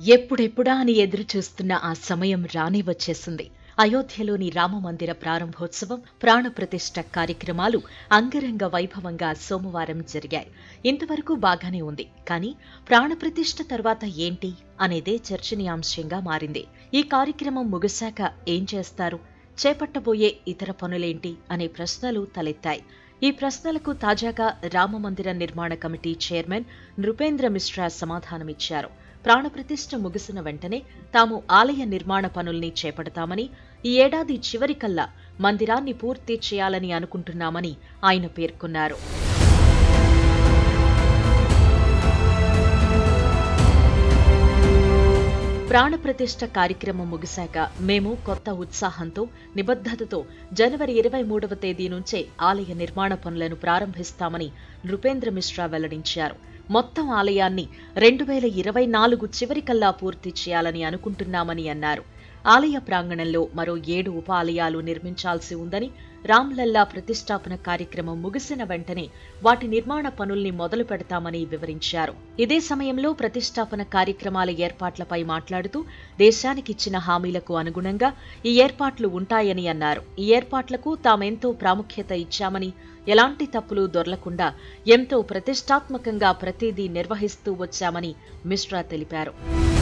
ఎప్పుడెప్పుడా అని ఎదురు చూస్తున్న ఆ సమయం రానే వచ్చేసింది అయోధ్యలోని రామమందిర ప్రారంభోత్సవం ప్రాణప్రతిష్ఠ కార్యక్రమాలు అంగరంగ వైభవంగా సోమవారం జరిగాయి ఇంతవరకు బాగానే ఉంది కానీ ప్రాణప్రతిష్ఠ తర్వాత ఏంటి అనేదే చర్చనీయాంశంగా మారింది ఈ కార్యక్రమం ముగిశాక ఏం చేస్తారు చేపట్టబోయే ఇతర పనులేంటి అనే ప్రశ్నలు తలెత్తాయి ఈ ప్రశ్నలకు తాజాగా రామమందిర నిర్మాణ కమిటీ చైర్మన్ నృపేంద్ర మిశ్రా సమాధానమిచ్చారు ప్రాణప్రతిష్ఠ ముగిసిన వెంటనే తాము ఆలయ నిర్మాణ పనుల్ని చేపడతామని ఈ ఏడాది చివరికల్లా మందిరాన్ని పూర్తి చేయాలని అనుకుంటున్నామని ఆయన పేర్కొన్నారు ప్రాణప్రతిష్ఠ కార్యక్రమం ముగిశాక మేము కొత్త ఉత్సాహంతో నిబద్ధతతో జనవరి ఇరవై మూడవ తేదీ నుంచే ఆలయ నిర్మాణ పనులను ప్రారంభిస్తామని నృపేంద్ర మిశ్రా వెల్లడించారు మొత్తం ఆలయాన్ని రెండు వేల ఇరవై నాలుగు చివరికల్లా పూర్తి చేయాలని అనుకుంటున్నామని అన్నారు ఆలయ ప్రాంగణంలో మరో ఏడు ఉప ఆలయాలు నిర్మించాల్సి ఉందని రామ్లల్లా ప్రతిష్టాపన కార్యక్రమం ముగిసిన వెంటనే వాటి నిర్మాణ పనుల్ని మొదలు పెడతామని వివరించారు ఇదే సమయంలో ప్రతిష్టాపన కార్యక్రమాల ఏర్పాట్లపై మాట్లాడుతూ దేశానికిచ్చిన హామీలకు అనుగుణంగా ఈ ఏర్పాట్లు ఉంటాయని అన్నారు ఈ ఏర్పాట్లకు తామెంతో ప్రాముఖ్యత ఇచ్చామని ఎలాంటి తప్పులు దొరలకుండా ఎంతో ప్రతిష్టాత్మకంగా ప్రతిదీ నిర్వహిస్తూ వచ్చామని మిశ్రా తెలిపారు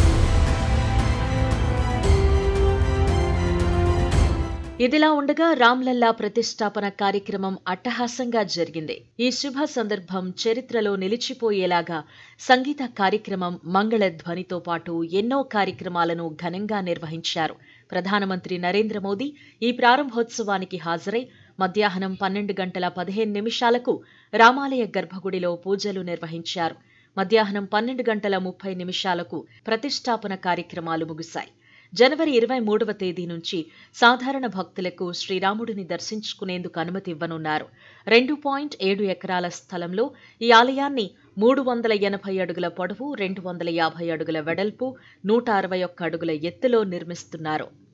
ఇదిలా ఉండగా రామ్లల్లా ప్రతిష్టాపన కార్యక్రమం అట్టహాసంగా జరిగింది ఈ శుభ సందర్భం చరిత్రలో నిలిచిపోయేలాగా సంగీత కార్యక్రమం మంగళ ధ్వనితో పాటు ఎన్నో కార్యక్రమాలను ఘనంగా నిర్వహించారు ప్రధానమంత్రి నరేంద్ర మోదీ ఈ ప్రారంభోత్సవానికి హాజరై మధ్యాహ్నం పన్నెండు గంటల పదిహేను నిమిషాలకు రామాలయ గర్భగుడిలో పూజలు నిర్వహించారు మధ్యాహ్నం పన్నెండు గంటల ముప్పై నిమిషాలకు ప్రతిష్టాపన కార్యక్రమాలు ముగిశాయి జనవరి ఇరవై మూడవ తేదీ నుంచి సాధారణ భక్తులకు శ్రీరాముడిని దర్శించుకునేందుకు అనుమతి ఇవ్వనున్నారు రెండు పాయింట్ ఏడు ఎకరాల స్థలంలో ఈ ఆలయాన్ని మూడు వందల ఎనభై అడుగుల పొడవు రెండు వందల యాభై అడుగుల వెడల్పు నూట అరవై ఒక్క అడుగుల ఎత్తులో నిర్మిస్తున్నారు